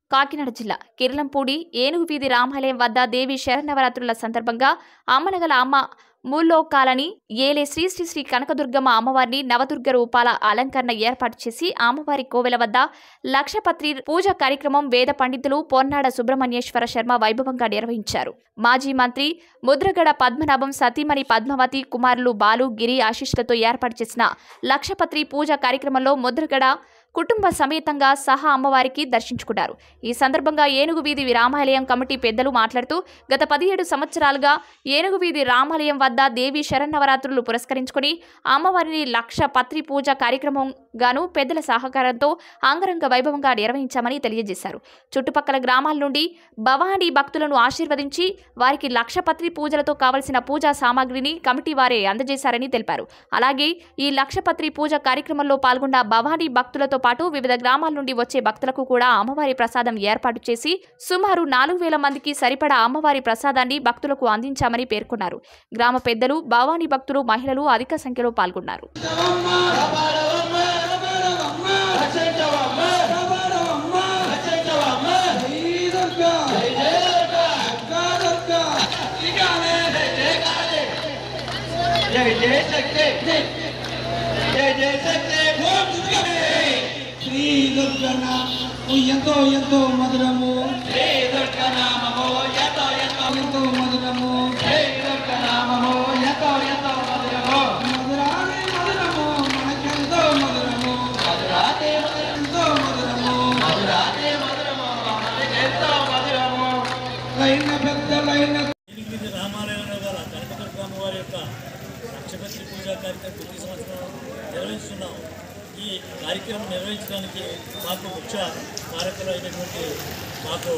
కాకినాడ జిల్లా కిర్లంపూడి ఏనుగు వీధి రామాలయం వద్ద దేవి శరన్నవరాత్రుల సందర్భంగా అమ్మనగల అమ్మ మూల్లోకాలని ఏలే శ్రీ శ్రీ శ్రీ కనకదుర్గమ్మ అమ్మవారిని నవదుర్గ రూపాల అలంకరణ ఏర్పాటు చేసి అమ్మవారి కోవెల వద్ద లక్షపత్రి పూజ కార్యక్రమం వేద పండితులు పొన్నాడ సుబ్రహ్మణ్యేశ్వర శర్మ వైభవంగా నిర్వహించారు మాజీ మంత్రి ముద్రగడ పద్మనాభం సతీమణి పద్మావతి కుమారులు బాలు గిరి ఆశీస్సులతో ఏర్పాటు చేసిన లక్షపత్రి పూజ కార్యక్రమంలో ముద్రగడ కుటుంబ సమేతంగా సహా అమ్మవారికి దర్శించుకున్నారు ఈ సందర్భంగా ఏనుగు వీధి రామాలయం కమిటీ పెద్దలు మాట్లాడుతూ గత పదిహేడు సంవత్సరాలుగా ఏనుగు వీధి రామాలయం వద్ద దేవి శరన్నవరాత్రులు పురస్కరించుకుని అమ్మవారిని లక్ష పత్రి పూజ కార్యక్రమం గాను పెద్దల సహకారంతో అంగరంగ వైభవంగా నిర్వహించామని తెలియజేశారు చుట్టుపక్కల గ్రామాల నుండి భవానీ భక్తులను ఆశీర్వదించి వారికి లక్ష పత్రి పూజలతో కావలసిన పూజా సామాగ్రిని కమిటీ వారే అందజేశారని తెలిపారు అలాగే ఈ లక్షపత్రి పూజ కార్యక్రమంలో పాల్గొన్న భవానీ భక్తులతో పాటు వివిధ గ్రామాల నుండి వచ్చే భక్తులకు కూడా అమ్మవారి ప్రసాదం ఏర్పాటు చేసి సుమారు నాలుగు వేల మందికి సరిపడా అమ్మవారి ప్రసాదాన్ని భక్తులకు అందించామని పేర్కొన్నారు గ్రామ పెద్దలు భవానీ భక్తులు మహిళలు అధిక సంఖ్యలో పాల్గొన్నారు జయ జయ శక్తి జయ జయ శక్తి శ్రీ దుర్గన్న ఎంతో ఎంతో మధురము శ్రీ దుర్గ నామము ఎంతో ఎంతో ఎంతో మధురము శ్రీ దుర్గ నామము ఎంతో ఎంతో మధురము మధురాని మధురము మనకెంతో మధురము మధురాతి మధురం ఎంతో మధురము మధురాతి మధురము ఎంతో మధురము లైన పెద్దలైన ఎనిమిది రామాలయంలో గల కనకదుర్గ అమ్మవారి యొక్క లక్షపత్రి పూజా కార్యక్రమం ప్రతి సంవత్సరం నిర్వహిస్తున్నాం ఈ కార్యక్రమం నిర్వహించడానికి మాకు ముఖ్య కారకులు అయినటువంటి మాకు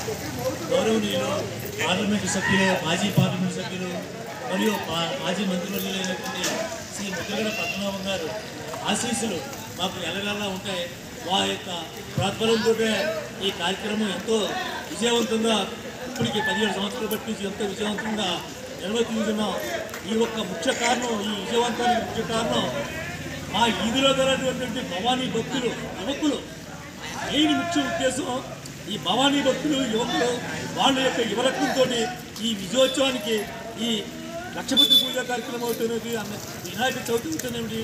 గౌరవనీయులు పార్లమెంటు సభ్యులు మాజీ పార్లమెంటు సభ్యులు మరియు మా- మాజీ మంత్రివర్యులు అయినటువంటి శ్రీ ముద్రగడ పద్మనాభం గారు ఆశీస్సులు మాకు ఎలగల్లా ఉంటాయి మా యొక్క ప్రోత్బలంతో ఈ కార్యక్రమం ఎంతో విజయవంతంగా ఇప్పటికి పదిహేడు సంవత్సరాలు బట్టి ఎంతో విజయవంతంగా నిర్వర్తించున్నాం ఈ ఒక్క ముఖ్య కారణం ఈ విజయవంతానికి ముఖ్య కారణం మా ఈదిలో గలటువంటి భవానీ భక్తులు యువకులు మెయిన్ ముఖ్య ఉద్దేశం ఈ భవానీ భక్తులు యువకులు వాళ్ళ యొక్క యువరత్నంతో ఈ విజయోత్సవానికి ఈ లక్షపతి పూజ కార్యక్రమం అవుతున్నది అన్న వినాయక చవితి అవుతున్నది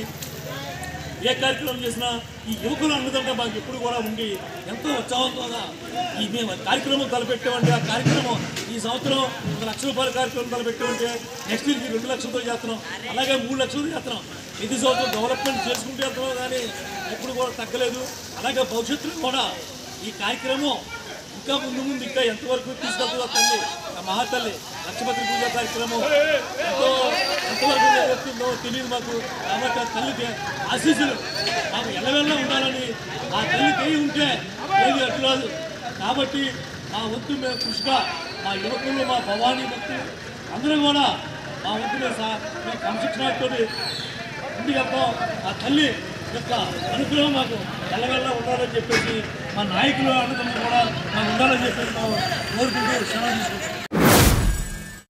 ఏ కార్యక్రమం చేసినా ఈ యువకులు అన్నదంటే మాకు ఎప్పుడు కూడా ఉండి ఎంతో ఉత్సాహంతోగా ఈ మేము కార్యక్రమం తలపెట్టామంటే ఆ కార్యక్రమం ఈ సంవత్సరం ఒక లక్ష రూపాయల కార్యక్రమం తలపెట్టామంటే నెక్స్ట్ ఇయర్కి రెండు లక్షలతో చేస్తున్నాం అలాగే మూడు లక్షలతో చేస్తున్నాం ప్రతి సంవత్సరం డెవలప్మెంట్ చేసుకుంటూ వెళ్తున్నాం కానీ ఎప్పుడు కూడా తగ్గలేదు అలాగే భవిష్యత్తులో కూడా ఈ కార్యక్రమం ఇంకా ముందు ముందు ఇంకా ఎంతవరకు తీసుకెళ్తుందో తల్లి ఆ మహాతల్లి లక్షపతి పూజ కార్యక్రమం ఎంతో ఎంతవరకు నెరవేరుతుందో తెలియదు మాకు కాబట్టి ఆ తల్లికి ఆశీస్సులు మాకు ఎల్లవెల్ల ఉండాలని ఆ తల్లి చేయి ఉంటే ఏది అటు రాదు కాబట్టి మా వంతు మేము కృషిగా మా యువకులు మా భవానీ భక్తులు అందరం కూడా మా వంతు మేము సా- మేము క్రమశిక్షణతో ముందుకు వెళ్తాం ఆ తల్లి యొక్క అనుగ్రహం మాకు ఎల్లవెల్ల ఉండాలని చెప్పేసి మా నాయకులు అన్నదమ్ములు కూడా మాకు ఉండాలని చెప్పేసి మేము కోరుకుంటూ సెలవు తీసుకుంటాం